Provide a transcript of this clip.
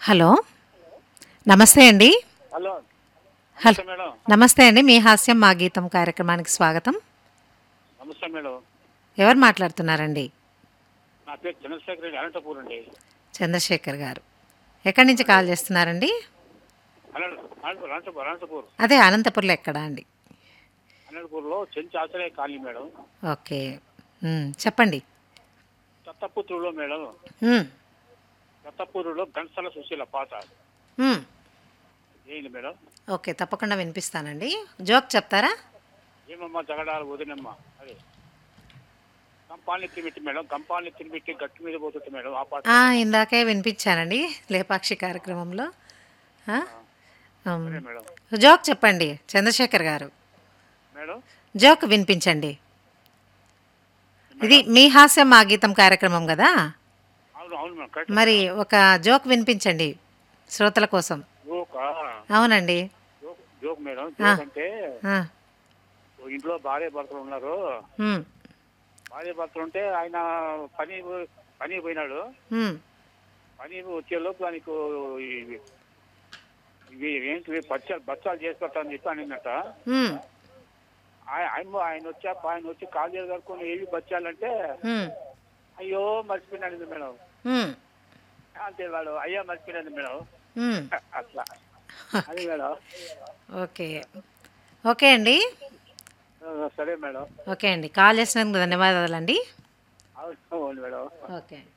Hello నమస్తే అండి hello హల్- నమస్తే మేడం నమస్తే అండి మీ హాస్యం మా గీతం కార్యక్రమానికి స్వాగతం నమస్తే మేడం ఎవరు మాట్లాడుతున్నారండి నా పేరు చంద్రశేఖర్ రెడ్డి అనంతపూర్ అండి చంద్రశేఖర్ గారు ఎక్కడి నుంచి కాల్ చేస్తున్నారండి అనంత అనంత- అనంతపూర్ అనంతపూర్ అదే అనంతపురంలో ఎక్కడా అండి అనంతపూర్లో చెంచు ఆశ్రయ కాలనీ మేడం ఓకే ఉమ్, చెప్పండి దత్తపుత్రులో మేడం ఉమ్, దత్తపూరులో గంటల సుశీల పాత ఉమ్, ఏంది మేడం ఓకే తప్పకుండా వినిపిస్తానండి జోక్ చెప్తారా ఏమమ్మా జగడాలు వదినమ్మ అదే కంపాలని తిరిమిట్టి మేడం కంపాలని తిరిమిట్టి గట్టి మీద పోతుంది మేడం ఆ పాట ఆ, ఇందాకే వినిపించానండి లేపాక్షి కార్యక్రమంలో ఆ? ఉమ్, సరే మేడం జోక్ చెప్పండి చంద్రశేఖర్ గారు మేడం జోక్ వినిపించండి ఇది మీ హాస్యం మా గీతం కార్యక్రమం కదా అవును అవును మేడం కరెక్ట్ మరి ఒక జోక్ వినిపించండి శ్రోతల కోసం జోక్ అవునండి జోక్ జోక్ మేడం జోక్ అంటే ఆ, ఓ ఇంట్లో భార్య భర్తలు ఉన్నారు ఉమ్, భార్య భర్తలు ఉంటే ఆయన పని పని పోయినాడు ఉమ్, పని వచ్చే లోపు ఆయనకు ఇవి ఇవి ఏంటి బచ్చాలు బచ్చాలు చేసి పెట్టాలని చెప్పి అనిందట ఉమ్, ఆయ- ఆయన ఆయన వచ్చా ఆయన వచ్చి కాలు చేసి కడుక్కొని ఏవి బచ్చాలంటే ఉమ్, అయ్యో మర్చిపోయినాడు మేడం ఉమ్, అంతే వాడు అయ్యో మర్చిపోయినాడు మేడం ఉమ్. అట్లా అది మేడం ఓకే ఓకే అండి ఆ, సరే మేడం ఓకే అండి కాల్ చేసినందుకు ధన్యవాదాలండి అవును అవును మేడం ఓకే